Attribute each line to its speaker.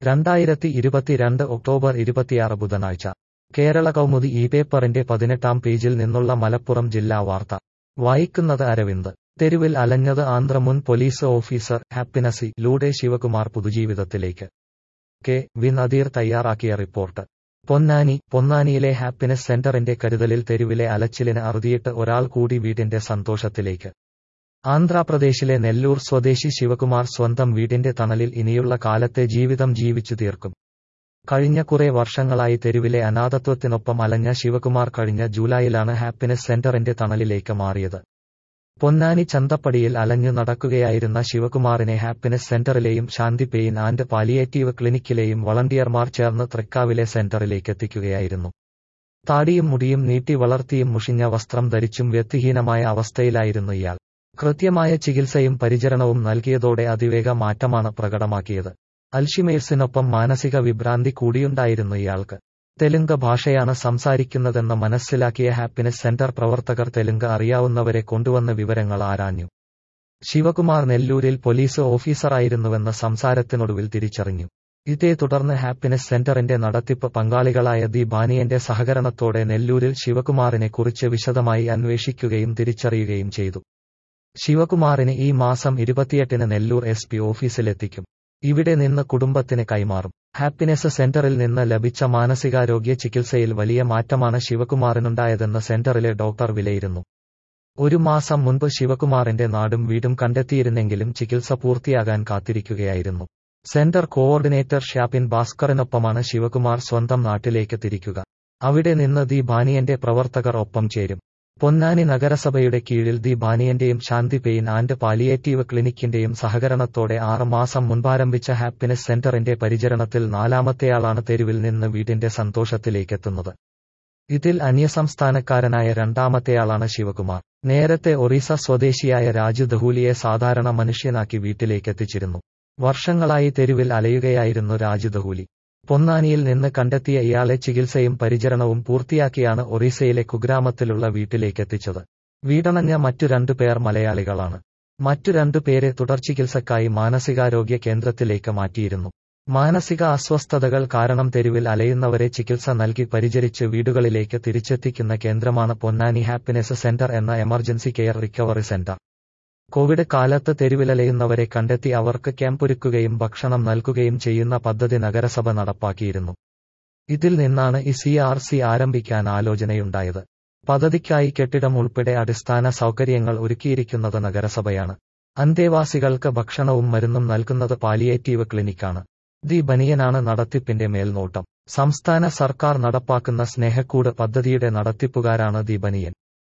Speaker 1: രണ്ടായിരത്തി ഇരുപത്തിരണ്ട് ഒക്ടോബർ ഇരുപത്തിയാറ് ബുധനാഴ്ച കേരള കൗമുദി ഈ പേപ്പറിന്റെ പതിനെട്ടാം പേജിൽ നിന്നുള്ള മലപ്പുറം ജില്ലാ വാർത്ത വായിക്കുന്നത് അരവിന്ദ് തെരുവിൽ അലഞ്ഞത് ആന്ധ്ര മുൻ പോലീസ് ഓഫീസർ ഹാപ്പിനസി ലൂടെ ശിവകുമാർ പുതുജീവിതത്തിലേക്ക് കെ വി നദീർ തയ്യാറാക്കിയ റിപ്പോർട്ട് പൊന്നാനി പൊന്നാനിയിലെ ഹാപ്പിനെസ് സെന്ററിന്റെ കരുതലിൽ തെരുവിലെ അലച്ചിലിന് അറുതിയിട്ട് ഒരാൾ കൂടി വീടിന്റെ സന്തോഷത്തിലേക്ക് ആന്ധ്രാപ്രദേശിലെ നെല്ലൂർ സ്വദേശി ശിവകുമാർ സ്വന്തം വീടിന്റെ തണലിൽ ഇനിയുള്ള കാലത്തെ ജീവിതം ജീവിച്ചു തീർക്കും കഴിഞ്ഞ കുറെ വർഷങ്ങളായി തെരുവിലെ അനാഥത്വത്തിനൊപ്പം അലഞ്ഞ ശിവകുമാർ കഴിഞ്ഞ ജൂലൈയിലാണ് ഹാപ്പിനെസ് സെന്ററിന്റെ തണലിലേക്ക് മാറിയത് പൊന്നാനി ചന്തപ്പടിയിൽ അലഞ്ഞു നടക്കുകയായിരുന്ന ശിവകുമാറിനെ ഹാപ്പിനെസ് സെന്ററിലെയും ശാന്തി പെയിൻ ആൻഡ് പാലിയേറ്റീവ് ക്ലിനിക്കിലെയും വളണ്ടിയർമാർ ചേർന്ന് തൃക്കാവിലെ സെന്ററിലേക്ക് എത്തിക്കുകയായിരുന്നു താടിയും മുടിയും നീട്ടി വളർത്തിയും മുഷിഞ്ഞ വസ്ത്രം ധരിച്ചും വ്യക്തിഹീനമായ അവസ്ഥയിലായിരുന്നു ഇയാൾ കൃത്യമായ ചികിത്സയും പരിചരണവും നൽകിയതോടെ അതിവേഗ മാറ്റമാണ് പ്രകടമാക്കിയത് അൽഷിമേഴ്സിനൊപ്പം മാനസിക വിഭ്രാന്തി കൂടിയുണ്ടായിരുന്നു ഇയാൾക്ക് തെലുങ്ക് ഭാഷയാണ് സംസാരിക്കുന്നതെന്ന് മനസ്സിലാക്കിയ ഹാപ്പിനെസ് സെന്റർ പ്രവർത്തകർ തെലുങ്ക് അറിയാവുന്നവരെ കൊണ്ടുവന്ന് വിവരങ്ങൾ ആരാഞ്ഞു ശിവകുമാർ നെല്ലൂരിൽ പോലീസ് ഓഫീസറായിരുന്നുവെന്ന് സംസാരത്തിനൊടുവിൽ തിരിച്ചറിഞ്ഞു ഇതേ തുടർന്ന് ഹാപ്പിനെസ് സെന്ററിന്റെ നടത്തിപ്പ് പങ്കാളികളായ ദി ബാനിയന്റെ സഹകരണത്തോടെ നെല്ലൂരിൽ ശിവകുമാറിനെ കുറിച്ച് വിശദമായി അന്വേഷിക്കുകയും തിരിച്ചറിയുകയും ചെയ്തു ശിവകുമാറിന് ഈ മാസം ഇരുപത്തിയെട്ടിന് നെല്ലൂർ എസ് പി ഓഫീസിലെത്തിക്കും ഇവിടെ നിന്ന് കുടുംബത്തിന് കൈമാറും ഹാപ്പിനെസ് സെന്ററിൽ നിന്ന് ലഭിച്ച മാനസികാരോഗ്യ ചികിത്സയിൽ വലിയ മാറ്റമാണ് ശിവകുമാറിനുണ്ടായതെന്ന് സെന്ററിലെ ഡോക്ടർ വിലയിരുന്നു ഒരു മാസം മുൻപ് ശിവകുമാറിന്റെ നാടും വീടും കണ്ടെത്തിയിരുന്നെങ്കിലും ചികിത്സ പൂർത്തിയാകാൻ കാത്തിരിക്കുകയായിരുന്നു സെന്റർ കോഓർഡിനേറ്റർ ഷ്യാപിൻ ഭാസ്കറിനൊപ്പമാണ് ശിവകുമാർ സ്വന്തം നാട്ടിലേക്ക് തിരിക്കുക അവിടെ നിന്ന് ദി ബാനിയന്റെ പ്രവർത്തകർ ഒപ്പം ചേരും പൊന്നാനി നഗരസഭയുടെ കീഴിൽ ദി ബാനിയന്റെയും ശാന്തി പെയിൻ ആൻഡ് പാലിയേറ്റീവ് ക്ലിനിക്കിന്റെയും സഹകരണത്തോടെ ആറ് മാസം മുൻപാരംഭിച്ച ഹാപ്പിനെസ് സെന്ററിന്റെ പരിചരണത്തിൽ നാലാമത്തെയാളാണ് തെരുവിൽ നിന്ന് വീടിന്റെ സന്തോഷത്തിലേക്കെത്തുന്നത് ഇതിൽ അന്യസംസ്ഥാനക്കാരനായ രണ്ടാമത്തെയാളാണ് ശിവകുമാർ നേരത്തെ ഒറീസ സ്വദേശിയായ രാജു ദഹൂലിയെ സാധാരണ മനുഷ്യനാക്കി വീട്ടിലേക്കെത്തിച്ചിരുന്നു വർഷങ്ങളായി തെരുവിൽ അലയുകയായിരുന്നു രാജു ദഹൂലി പൊന്നാനിയിൽ നിന്ന് കണ്ടെത്തിയ ഇയാളെ ചികിത്സയും പരിചരണവും പൂർത്തിയാക്കിയാണ് ഒറീസയിലെ കുഗ്രാമത്തിലുള്ള വീട്ടിലേക്കെത്തിച്ചത് വീടണഞ്ഞ മറ്റു രണ്ടു പേർ മലയാളികളാണ് മറ്റു രണ്ടു പേരെ തുടർ ചികിത്സക്കായി മാനസികാരോഗ്യ കേന്ദ്രത്തിലേക്ക് മാറ്റിയിരുന്നു മാനസിക അസ്വസ്ഥതകൾ കാരണം തെരുവിൽ അലയുന്നവരെ ചികിത്സ നൽകി പരിചരിച്ച് വീടുകളിലേക്ക് തിരിച്ചെത്തിക്കുന്ന കേന്ദ്രമാണ് പൊന്നാനി ഹാപ്പിനെസ് സെന്റർ എന്ന emergency care recovery centre Covid കാലത്ത് തെരുവിലലയുന്നവരെ കണ്ടെത്തി അവർക്ക് ക്യാമ്പൊരുക്കുകയും ഭക്ഷണം നൽകുകയും ചെയ്യുന്ന പദ്ധതി നഗരസഭ നടപ്പാക്കിയിരുന്നു ഇതിൽ നിന്നാണ് ഈ സി ആർ സി ആരംഭിക്കാൻ ആലോചനയുണ്ടായത് പദ്ധതിക്കായി കെട്ടിടം ഉൾപ്പെടെ അടിസ്ഥാന സൗകര്യങ്ങൾ ഒരുക്കിയിരിക്കുന്നത് നഗരസഭയാണ് അന്തേവാസികൾക്ക് ഭക്ഷണവും മരുന്നും നൽകുന്നത് പാലിയേറ്റീവ് ക്ലിനിക്കാണ് ദി ബനിയനാണ് നടത്തിപ്പിന്റെ മേൽനോട്ടം സംസ്ഥാന സർക്കാർ നടപ്പാക്കുന്ന സ്നേഹക്കൂട് പദ്ധതിയുടെ നടത്തിപ്പുകാരാണ് ദി ബനിയൻ